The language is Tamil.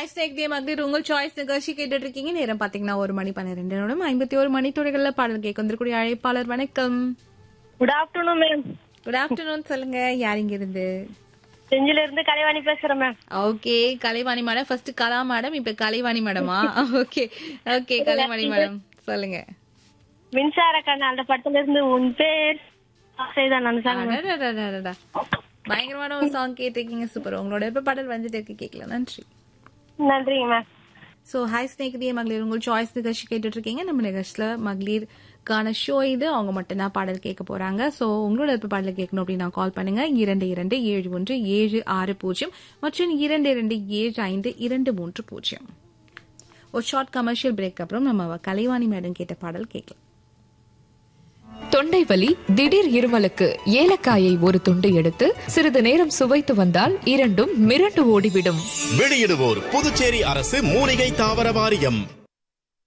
ஹாய் ஸ்னேக் தே மகளிர் உங்கள் சாய்ஸ் நிகழ்ச்சி கேட்டுட்டு இருக்கீங்க நேரம் பாத்தீங்கன்னா ஒரு மணி பன்னிரெண்டு நிமிடம் ஐம்பத்தி ஒரு மணி துறைகள்ல பாடல் கேட்க வந்திருக்கூடிய அழைப்பாளர் வணக்கம் good afternoon ma'am good afternoon சொல்லுங்க யார் இங்க இருந்து செஞ்சில இருந்து கலைவாணி பேசுறேன் ma'am okay Kalaivani madam first Kala madam இப்ப கலைவாணி மேடமா ஓகே ஓகே கலைவாணி மேடம் சொல்லுங்க மின்சார கண்ணு அந்த படத்துல இருந்து உன் பேர் ஆசைதான் அந்த சாங் அடடடடடடா. பயங்கரமான ஒரு சாங் கேட்டிருக்கீங்க சூப்பர் உங்களோட எப்ப பாடல் வந்துட்டு இருக்கு கேட்கலாம் நன்றி நன்றிங்க மேம் ஸோ ஹாய் ஸ்னேகிதிய மகளிர் உங்கள் சாய்ஸ் நிகழ்ச்சி கேட்டுட்டு இருக்கீங்க நம்ம நிகழ்ச்சியில் மகளிருக்கான ஷோ இது அவங்க மட்டும்தான் பாடல் கேட்க போறாங்க ஸோ உங்களோட விருப்ப பாடல் கேட்கணும் அப்படின்னா கால் பண்ணுங்க இரண்டு இரண்டு ஏழு ஒன்று ஏழு ஆறு பூஜ்ஜியம் மற்றும் இரண்டு இரண்டு ஏழு ஐந்து இரண்டு மூன்று பூஜ்ஜியம் ஒரு ஷார்ட் கமர்ஷியல் பிரேக் அப்புறம் நம்ம கலைவாணி மேடம் கேட்ட பாடல் கேட்கலாம் தொண்டை வலி திடீர் இருமலுக்கு ஏலக்காயை ஒரு துண்டு எடுத்து சிறிது நேரம் சுவைத்து வந்தால் இரண்டும் மிரண்டு ஓடிவிடும் வெளியிடுவோர் புதுச்சேரி அரசு மூலிகை தாவர வாரியம்